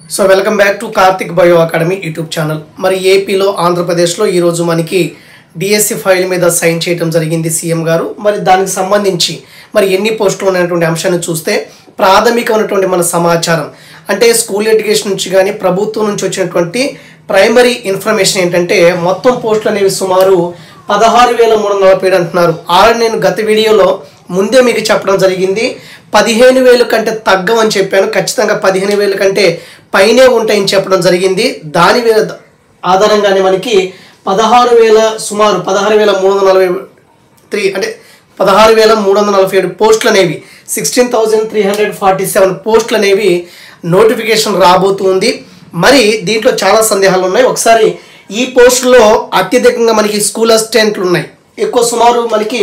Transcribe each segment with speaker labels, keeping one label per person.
Speaker 1: so welcome back to Karthik bio academy YouTube channel మరి ఏపీలో ఆంధ్రప్రదేశ్లో ఈరోజు మనకి డిఎస్సి ఫైల్ మీద సైన్ చేయడం జరిగింది సీఎం గారు మరి దానికి సంబంధించి మరి ఎన్ని పోస్టులు ఉన్నటువంటి అంశాన్ని చూస్తే ప్రాథమికమైనటువంటి మన సమాచారం అంటే స్కూల్ ఎడ్యుకేషన్ నుంచి కానీ ప్రభుత్వం నుంచి వచ్చినటువంటి ప్రైమరీ ఇన్ఫర్మేషన్ ఏంటంటే మొత్తం పోస్టులు అనేవి సుమారు పదహారు వేల మూడు వందల నలభై ఏడు అంటున్నారు ఆల్రెడీ నేను గత వీడియోలో ముందే మీకు చెప్పడం జరిగింది పదిహేను వేలు కంటే తగ్గవని చెప్పాను ఖచ్చితంగా పదిహేను వేలు కంటే పైనే ఉంటాయని చెప్పడం జరిగింది దాని మీద ఆధారంగానే మనకి పదహారు వేల సుమారు పదహారు వేల మూడు వందల నలభై త్రీ అంటే పదహారు వేల మూడు వందల నలభై ఏడు పోస్టులు అనేవి sixteen thousand three hundred forty seven పోస్టులు అనేవి నోటిఫికేషన్ రాబోతుంది మరి దీంట్లో చాలా సందేహాలు ఉన్నాయి ఒకసారి ఈ పోస్టులో అత్యధికంగా మనకి స్కూల్ అసిస్టెంట్లు ఉన్నాయి ఎక్కువ సుమారు మనకి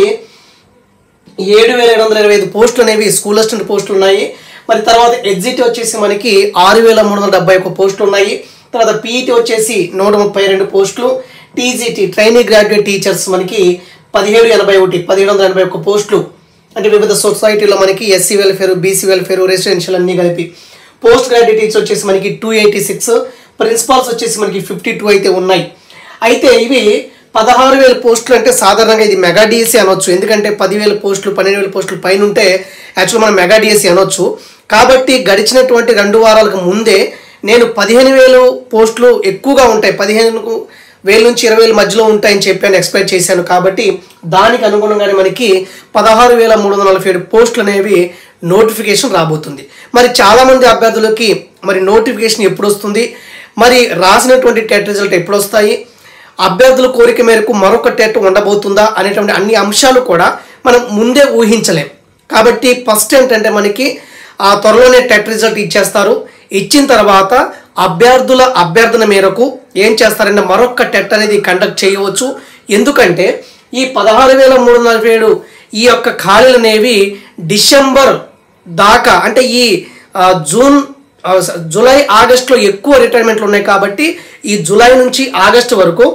Speaker 1: ఏడు వేల ఏడు వందల ఇరవై ఐదు పోస్టులు అనేవి స్కూల్ అసిస్టెంట్ పోస్టులు ఉన్నాయి మరి తర్వాత ఎగ్జిట్ వచ్చేసి మనకి ఆరు వేల మూడు వందల డెబ్బై ఒక్క పోస్టులు ఉన్నాయి తర్వాత పీఈటీ వచ్చేసి నూట ముప్పై రెండు పోస్టులు టీజీటీ ట్రైనింగ్ గ్రాడ్యుయేట్ టీచర్స్ మనకి పదిహేడు ఎనభై ఒకటి పదిహేడు వందల ఎనభై ఒక్క పోస్టులు అంటే వివిధ సొసైటీలో మనకి SC welfare BC welfare residential అన్నీ కలిపి పోస్ట్ గ్రాడ్యుయేట్ టీచర్స్ వచ్చేసి మనకి టూ ఎయిటీ సిక్స్ ప్రిన్సిపాల్స్ వచ్చేసి మనకి ఫిఫ్టీ టూ అయితే ఉన్నాయి అయితే ఇవి పదహారు వేల పోస్టులు అంటే సాధారణంగా ఇది మెగా డిఎస్సి అనొచ్చు ఎందుకంటే పదివేల పోస్టులు పన్నెండు వేల పోస్టులు పైన ఉంటే యాక్చువల్ మనం మెగా డిఎస్సి అనొచ్చు కాబట్టి గడిచినటువంటి రెండు వారాలకు ముందే నేను పదిహేను వేలు పోస్టులు ఎక్కువగా ఉంటాయి పదిహేను వేల నుంచి ఇరవై వేల మధ్యలో ఉంటాయని చెప్పాను ఎక్స్పెక్ట్ చేశాను కాబట్టి దానికి అనుగుణంగానే మనకి పదహారు వేల మూడు వందల నలభై ఏడు పోస్టులు అనేవి నోటిఫికేషన్ రాబోతుంది మరి చాలామంది అభ్యర్థులకి మరి నోటిఫికేషన్ ఎప్పుడు వస్తుంది మరి రాసినటువంటి టెట్ రిజల్ట్ ఎప్పుడు వస్తాయి అభ్యర్థుల కోరిక మేరకు మరొక టెట్ ఉండబోతుందా అనేటువంటి అన్ని అంశాలు కూడా మనం ముందే ఊహించలేం కాబట్టి ఫస్ట్ ఏంటంటే మనకి ఆ త్వరలోనే టెట్ రిజల్ట్ ఇచ్చేస్తారు ఇచ్చిన తర్వాత అభ్యర్థుల అభ్యర్థన మేరకు ఏం చేస్తారంటే మరొక టెట్ అనేది కండక్ట్ చేయవచ్చు ఎందుకంటే ఈ పదహారు వేల మూడు వందల నలభై ఏడు ఈ యొక్క ఖాళీలు అనేవి డిసెంబర్ దాకా అంటే ఈ ఆ, జూన్ ఆ, స- జూలై ఆగస్టులో ఎక్కువ రిటైర్మెంట్లు ఉన్నాయి కాబట్టి ఈ జూలై నుంచి ఆగస్టు వరకు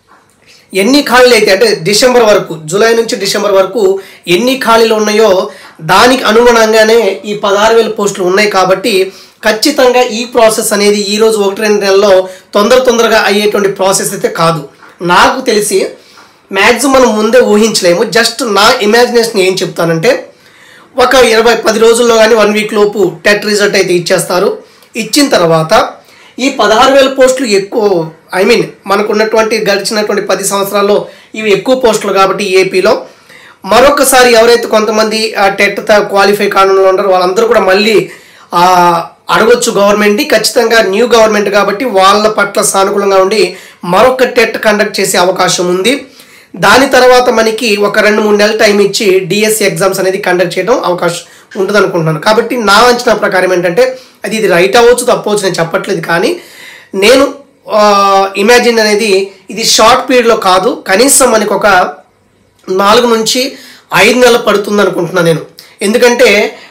Speaker 1: ఎన్ని ఖాళీలు అయితే అంటే డిసెంబర్ వరకు జూలై నుంచి డిసెంబర్ వరకు ఎన్ని ఖాళీలు ఉన్నాయో దానికి అనుగుణంగానే ఈ పదహారు వేల పోస్టులు ఉన్నాయి కాబట్టి ఖచ్చితంగా ఈ ప్రాసెస్ అనేది ఈ రోజు ఒకటి రెండు నెలల్లో తొందర తొందరగా అయ్యేటువంటి ప్రాసెస్ అయితే కాదు నాకు తెలిసి మ్యాక్సిమం మనం ముందే ఊహించలేము జస్ట్ నా ఇమాజినేషన్ ఏం చెప్తానంటే ఒక ఇరవై పది రోజుల్లో కానీ వన్ వీక్ లోపు టెట్ రిజల్ట్ అయితే ఇచ్చేస్తారు ఇచ్చిన తర్వాత ఈ పదహారు వేల పోస్టులు ఎక్కువ ఐ మీన్ మనకు ఉన్నటువంటి గడిచినటువంటి పది సంవత్సరాల్లో ఇవి ఎక్కువ పోస్టులు కాబట్టి ఏపీలో మరొకసారి ఎవరైతే కొంతమంది ఆ టెట్ క్వాలిఫై కానులో ఉంటారో వాళ్ళందరూ కూడా మళ్ళీ ఆ, అడగొచ్చు గవర్నమెంట్ని ఖచ్చితంగా న్యూ గవర్నమెంట్ కాబట్టి వాళ్ళ పట్ల సానుకూలంగా ఉండి మరొక టెట్ కండక్ట్ చేసే అవకాశం ఉంది దాని తర్వాత మనకి ఒక రెండు మూడు నెలల టైం ఇచ్చి డిఎస్సి ఎగ్జామ్స్ అనేది కండక్ట్ చేయడం అవకాశం ఉంటుంది అనుకుంటున్నాను కాబట్టి నా అంచనా ప్రకారం ఏంటంటే అది ఇది రైట్ అవ్వచ్చు తప్పవచ్చు నేను చెప్పట్లేదు కానీ నేను ఇమాజిన్ అనేది ఇది షార్ట్ పీరియడ్లో కాదు కనీసం మనకి ఒక నాలుగు నుంచి ఐదు నెలలు పడుతుంది అనుకుంటున్నాను నేను ఎందుకంటే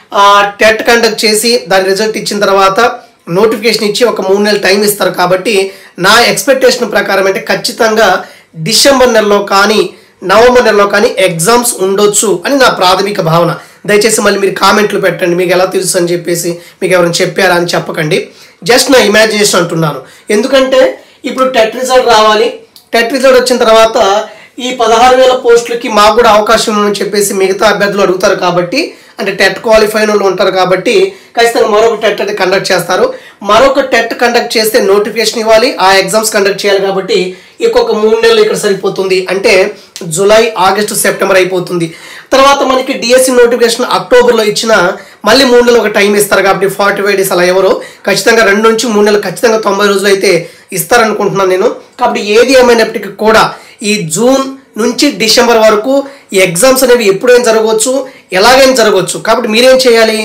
Speaker 1: టెట్ కండక్ట్ చేసి దాని రిజల్ట్ ఇచ్చిన తర్వాత నోటిఫికేషన్ ఇచ్చి ఒక మూడు నెలలు టైం ఇస్తారు కాబట్టి నా ఎక్స్పెక్టేషన్ ప్రకారం అంటే ఖచ్చితంగా డిసెంబర్ నెలలో కానీ నవంబర్ నెలలో కానీ ఎగ్జామ్స్ ఉండొచ్చు అని నా ప్రాథమిక భావన దయచేసి మళ్ళీ మీరు కామెంట్లు పెట్టండి మీకు ఎలా తెలుసు అని చెప్పేసి మీకు ఎవరైనా చెప్పారా అని చెప్పకండి జస్ట్ నా ఇమాజినేషన్ అంటున్నాను ఎందుకంటే ఇప్పుడు టెట్ రిజల్ట్ రావాలి టెట్ రిజల్ట్ వచ్చిన తర్వాత ఈ పదహారు వేల పోస్టులకి మాకు కూడా అవకాశం ఉందని చెప్పేసి మిగతా అభ్యర్థులు అడుగుతారు కాబట్టి అంటే టెట్ క్వాలిఫైన్ వాళ్ళు ఉంటారు కాబట్టి ఖచ్చితంగా మరొక టెట్ అయితే కండక్ట్ చేస్తారు మరొక టెట్ కండక్ట్ చేస్తే నోటిఫికేషన్ ఇవ్వాలి ఆ ఎగ్జామ్స్ కండక్ట్ చేయాలి కాబట్టి ఇంకొక మూడు నెలలు ఇక్కడ సరిపోతుంది అంటే జూలై ఆగస్టు సెప్టెంబర్ అయిపోతుంది తర్వాత మనకి డిఎస్సి నోటిఫికేషన్ అక్టోబర్లో ఇచ్చిన మళ్ళీ మూడు నెలలు ఒక టైం ఇస్తారు కాబట్టి ఫార్టీ ఫైవ్ డేస్ అలా ఎవరు ఖచ్చితంగా రెండు నుంచి మూడు నెలలు ఖచ్చితంగా తొంభై రోజులు అయితే ఇస్తారనుకుంటున్నాను నేను కాబట్టి ఏది ఏమైనప్పటికీ కూడా ఈ జూన్ నుంచి డిసెంబర్ వరకు ఈ ఎగ్జామ్స్ అనేవి ఎప్పుడైనా జరగవచ్చు ఎలాగైనా జరగవచ్చు కాబట్టి మీరేం చేయాలి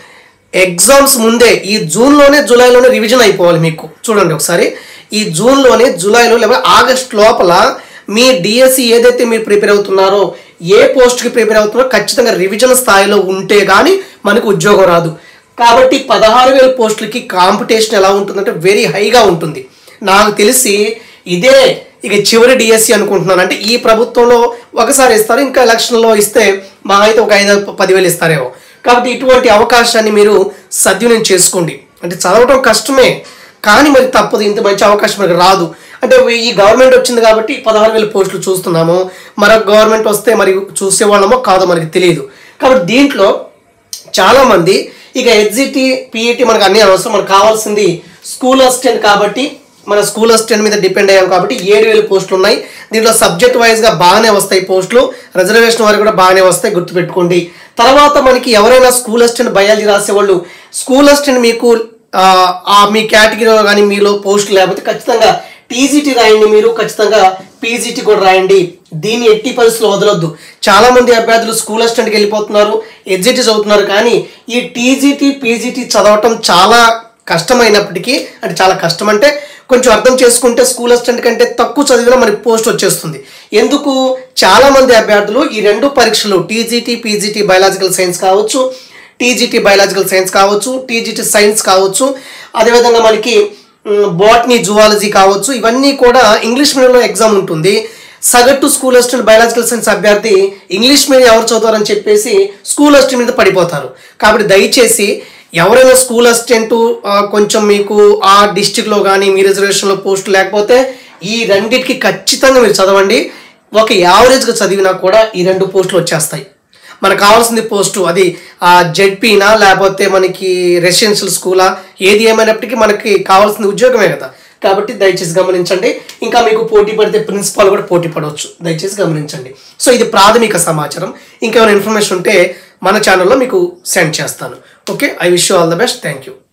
Speaker 1: ఎగ్జామ్స్ ముందే ఈ జూన్లోనే జూలైలోనే రివిజన్ అయిపోవాలి మీకు చూడండి ఒకసారి ఈ జూన్లోనే జూలైలో లేదా ఆగస్ట్ లోపల మీ డిఎస్సి ఏదైతే మీరు ప్రిపేర్ అవుతున్నారో ఏ పోస్ట్కి ప్రిపేర్ అవుతున్నారో ఖచ్చితంగా రివిజన్ స్థాయిలో ఉంటే కానీ మనకు ఉద్యోగం రాదు కాబట్టి పదహారు వేల పోస్టులకి కాంపిటీషన్ ఎలా ఉంటుందంటే వెరీ హైగా ఉంటుంది నాకు తెలిసి ఇదే ఇక చివరి డిఎస్సి అనుకుంటున్నాను అంటే ఈ ప్రభుత్వంలో ఒకసారి ఇస్తారు ఇంకా ఎలక్షన్లో ఇస్తే మా అయితే ఒక ఐదు పదివేలు ఇస్తారేమో కాబట్టి ఇటువంటి అవకాశాన్ని మీరు సద్వినియోగం చేసుకోండి అంటే చదవటం కష్టమే కానీ మరి తప్పదు ఇంత మంచి అవకాశం మనకి రాదు అంటే ఈ గవర్నమెంట్ వచ్చింది కాబట్టి పదహారు వేల పోస్టులు చూస్తున్నాము మరొక గవర్నమెంట్ వస్తే మరి చూసేవాళ్ళమో కాదో మనకి తెలియదు కాబట్టి దీంట్లో చాలామంది ఇక ఎగ్జిటి పిఈటి మనకు అన్ని అవసరం మనకు కావాల్సింది స్కూల్ అసిస్టెంట్ కాబట్టి మన స్కూల్ అసిస్టెంట్ మీద డిపెండ్ అయ్యాం కాబట్టి ఏడు వేల పోస్టులు ఉన్నాయి దీంట్లో సబ్జెక్ట్ వైజ్గా బాగానే వస్తాయి పోస్టులు రిజర్వేషన్ వారికి కూడా బాగానే వస్తాయి గుర్తుపెట్టుకోండి తర్వాత మనకి ఎవరైనా స్కూల్ అసిస్టెంట్ బయాలజీ రాసేవాళ్ళు స్కూల్ అసిస్టెంట్ మీకు ఆ, ఆ మీ కేటగిరీలో కానీ మీలో పోస్ట్ లేకపోతే ఖచ్చితంగా టీజీటీ రాయండి మీరు ఖచ్చితంగా పీజీటీ కూడా రాయండి దీన్ని ఎట్టి పరిస్థితుల్లో వదలొద్దు చాలా మంది అభ్యర్థులు స్కూల్ అసిస్టెంట్కి వెళ్ళిపోతున్నారు ఎగ్జిటీ చదువుతున్నారు కానీ ఈ టీజీటీ పీజీటీ చదవటం చాలా కష్టమైనప్పటికీ అంటే చాలా కష్టం అంటే కొంచెం అర్థం చేసుకుంటే స్కూల్ అసిస్టెంట్ కంటే తక్కువ చదివినా మనకి పోస్ట్ వచ్చేస్తుంది ఎందుకు చాలా మంది అభ్యర్థులు ఈ రెండు పరీక్షలు టీజీటీ పీజీటీ బయాలజికల్ సైన్స్ కావచ్చు టీజీటీ బయాలజికల్ సైన్స్ కావచ్చు టీజీటీ సైన్స్ కావచ్చు అదేవిధంగా మనకి బాటనీ జువాలజీ కావచ్చు ఇవన్నీ కూడా ఇంగ్లీష్ మీడియంలో ఎగ్జామ్ ఉంటుంది సగటు స్కూల్ అసిస్టెంట్ బయాలజికల్ సైన్స్ అభ్యర్థి ఇంగ్లీష్ మీడియం ఎవరు చదువుతారని చెప్పేసి స్కూల్ అసిస్టెంట్ మీద పడిపోతారు కాబట్టి దయచేసి ఎవరైనా స్కూల్ అసిస్టెంట్ కొంచెం మీకు ఆ డిస్టిక్లో కానీ మీ రిజర్వేషన్లో పోస్ట్ లేకపోతే ఈ రెండింటికి ఖచ్చితంగా మీరు చదవండి ఒక యావరేజ్గా చదివినా కూడా ఈ రెండు పోస్టులు వచ్చేస్తాయి మనకు కావాల్సింది పోస్టు అది ఆ జెడ్పీనా లేకపోతే మనకి రెసిడెన్షియల్ స్కూలా ఏది ఏమైనప్పటికీ మనకి కావాల్సింది ఉద్యోగమే కదా కాబట్టి దయచేసి గమనించండి ఇంకా మీకు పోటీ పడితే ప్రిన్సిపాల్ కూడా పోటీ పడవచ్చు దయచేసి గమనించండి సో ఇది ప్రాథమిక సమాచారం ఇంకేమైనా ఇన్ఫర్మేషన్ ఉంటే మన ఛానల్లో మీకు సెండ్ చేస్తాను okay I wish you all the best thank you